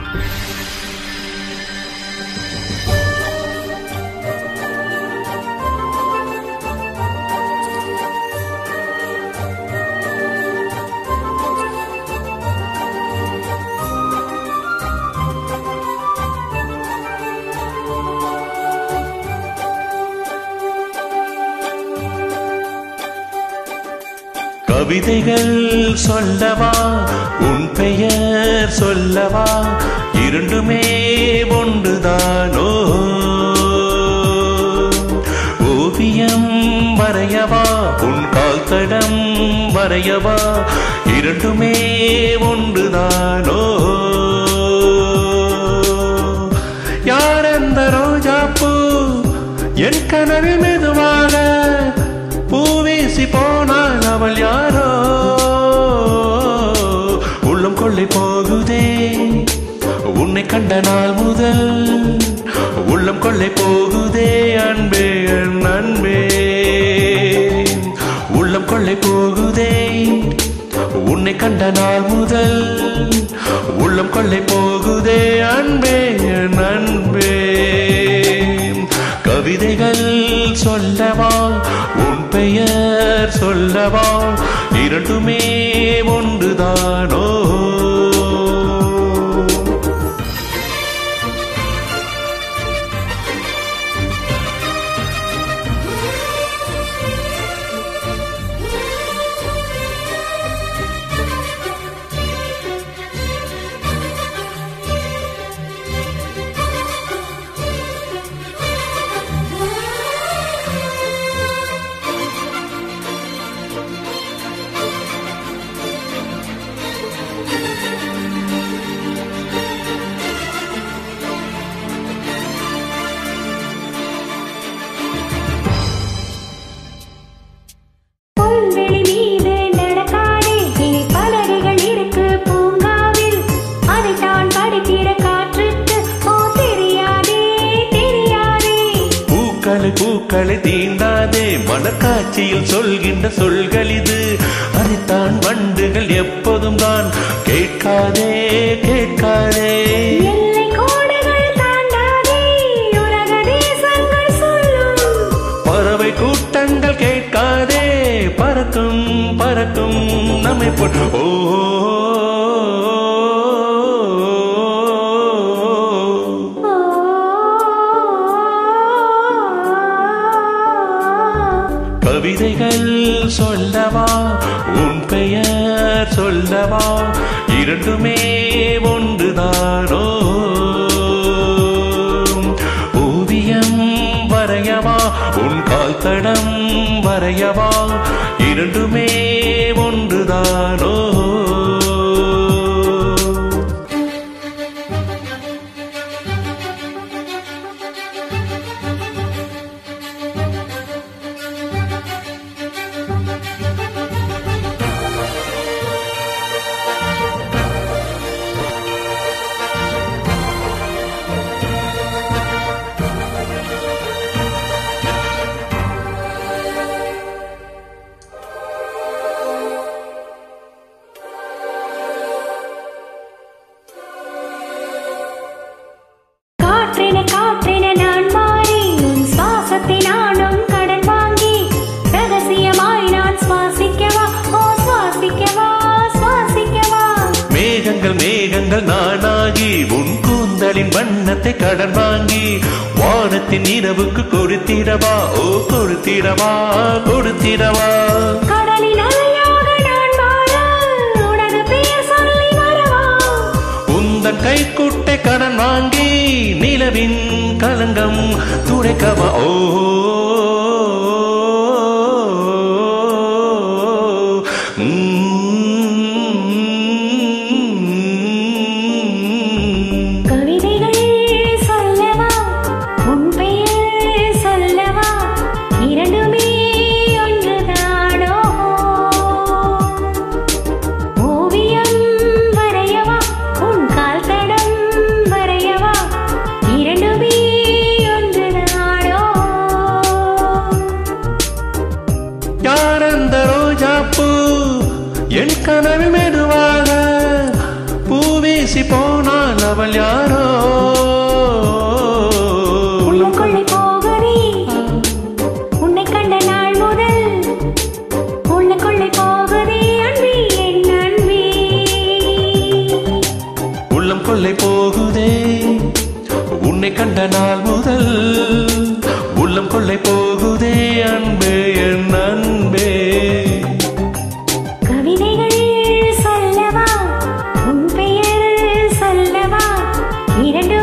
கவிதைகள் சொல்லவா உன் பெயர் சொல்லவா இரண்டுமே ஒன்றுதானோ ஓவியம் வரையவா உன் கால் தடம் வரையவா இரண்டுமே ஒன்றுதானோ யார் அந்த ரோஜாப்பூ என் கனவில் மெதுவாக பூவீசி போனால் அவள் யாரோ உள்ளம் கொள்ளை போகுதே உன்னை கண்ட நாள் முதல் உள்ளம் கொள்ளை போகுதே அன்பே என் அன்பே உள்ளம் கொள்ளை போகுதே உன்னை கண்ட நாள் முதல் உள்ளம் கொள்ளை போகுதே அன்பே என் அன்பே கவிதைகள் சொல்லவா உன் பெயர் சொல்லவா இரண்டுமே ஒன்றுதானோ புல்வெளி மீது நடக்காதே இனி பலகைகள் இருக்கு பூங்காவில் அதைத்தான் படித்திட காற்றுக்கு ஓ தெரியாதே தெரியாதே பூக்களை பூக்களை தீண்டாதே மனக்காட்சியில் சொல்கின்ற சொல்கள் இது அதைத்தான் வண்டுகள் எப்போதும் தான் கேட்காதே கேட்காதே எல்லை கோடுகள் தாண்டாதே உலக தேசங்கள் சொல்லும் பறவை கூட்டங்கள் கேட்காதே பறக்கும் பறக்கும் நம்மை போட்டு ஓ ஓ கவிதைகள் சொல்லவா உன் பெயர் சொல்லவா இரண்டுமே ஒன்றுதானோ ஓவியம் வரையவா உன் கால் தடம் வரையவா இரண்டுமே ஒன்றுதானோ காற்றென காற்றென நான் மாறி உன் சுவாசத்தை நானும் கடன் வாங்கி ரகசியமாய் நான் சுவாசிக்கவா ஓ சுவாசிக்கவா சுவாசிக்கவா மேகங்கள் மேகங்கள் நானாகி உன் கூந்தலின் வண்ணத்தை கடன் வாங்கி வானத்தின் இரவுக்கு கொடுத்திடவா ஓ கொடுத்திடவா கொடுத்திடவா கடலின் அலையாக நான் மாற உனது பெயர் சொல்லி வரவா உந்தன் கைக்குட்டை கடன் வாங்கி நிலவின் கலங்கம் துடைக்கவா ஓ ம். கவிதைகள் சொல்லவா உன் பெயர் சொல்லவா இரண்டுமே ஒன்றுதானோ ஓவியம் வரையவா உன் கால் தடம் வரையவா இரண்டுமே ஒன்றுதானோ கண்ட நாள் முதல் உள்ளம் கொள்ளை போகுதே அன்பே என் அன்பே கவிதைகள் சொல்லவா உன் பெயர் சொல்லவா இரண்டு